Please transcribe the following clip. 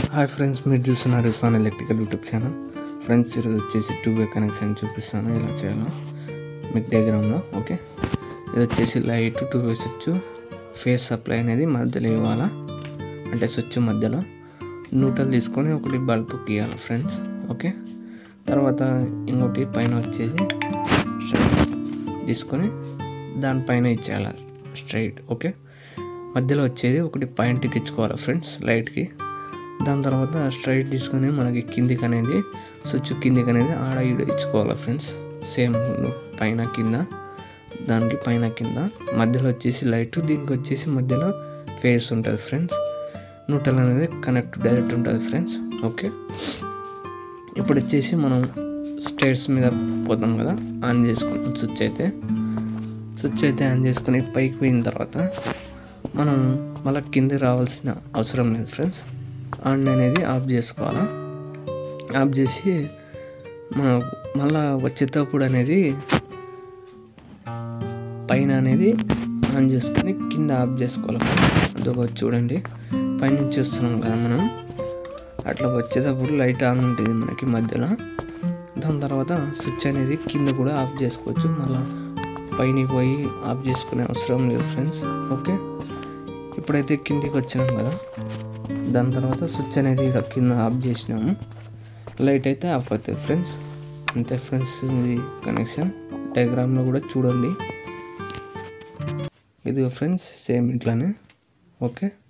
hi friends మీరు చూస్తున్నారు Irfan electrical YouTube channel friends ఈరోజు వచ్చేసి టూ వే కనెక్షన్ చూపిస్తాను ఇలా చేయాలో మీకు డయాగ్రామ్లో ఓకే ఇది వచ్చేసి light two way switch phase supply అనేది మధ్యలో ఇవ్వాలా అంటే స్విచ్ మధ్యలో న్యూట్రల్ తీసుకొని ఒకటి బల్బ్ గీయాలి ఫ్రెండ్స్ ఓకే తర్వాత ఇంకోటి పైన వచ్చేసి స్ట్రైట్ తీసుకొని దానిపైన ఇచ్చేయాలి స్ట్రైట్ ఓకే మధ్యలో వచ్చేది ఒకటి పాయింట్కి ఇచ్చుకోవాలి ఫ్రెండ్స్ లైట్కి దాని తర్వాత స్ట్రైట్ తీసుకొని మనకి కిందికి అనేది స్విచ్ కిందికి అనేది ఆడ ఈడ ఇచ్చుకోవాలి ఫ్రెండ్స్ సేమ్ పైన కింద దానికి పైన కింద మధ్యలో వచ్చేసి లైట్ దీనికి వచ్చేసి మధ్యలో ఫేస్ ఉంటుంది ఫ్రెండ్స్ న్యూట్రల్ అనేది కనెక్ట్ డైరెక్ట్ ఉంటుంది ఫ్రెండ్స్ ఓకే ఇప్పుడు వచ్చేసి మనం స్టేర్స్ మీద పోతాం కదా ఆన్ చేసుకున్నాం స్విచ్ అయితే స్విచ్ అయితే ఆన్ చేసుకుని పైకి పోయిన తర్వాత మనం మళ్ళీ కింద రావాల్సిన అవసరం లేదు ఫ్రెండ్స్ ఆన్ అనేది ఆఫ్ చేసుకోవాలా ఆఫ్ చేసి మనం మళ్ళా వచ్చేటప్పుడు అనేది పైన అనేది ఆన్ చేసుకొని కింద ఆఫ్ చేసుకోవాలి అదొక చూడండి పైనుంచి వస్తున్నాం కదా మనం అట్లా వచ్చేటప్పుడు లైట్ ఆన్ ఉంటుంది మనకి మధ్యలో దాని తర్వాత స్విచ్ అనేది కింద కూడా ఆఫ్ చేసుకోవచ్చు మళ్ళీ పైన పోయి ఆఫ్ చేసుకునే అవసరం లేదు ఫ్రెండ్స్ ఓకే ఇప్పుడైతే కిందికి వచ్చినాం కదా దాని తర్వాత స్విచ్ అనేది ఇక్కడ కింద ఆఫ్ చేసినాము లైట్ అయితే ఆఫ్ అవుతుంది ఫ్రెండ్స్ అంతే ఫ్రెండ్స్ ఇది కనెక్షన్ డయాగ్రామ్లో కూడా చూడండి ఇది ఫ్రెండ్స్ సేమ్ ఇట్లానే ఓకే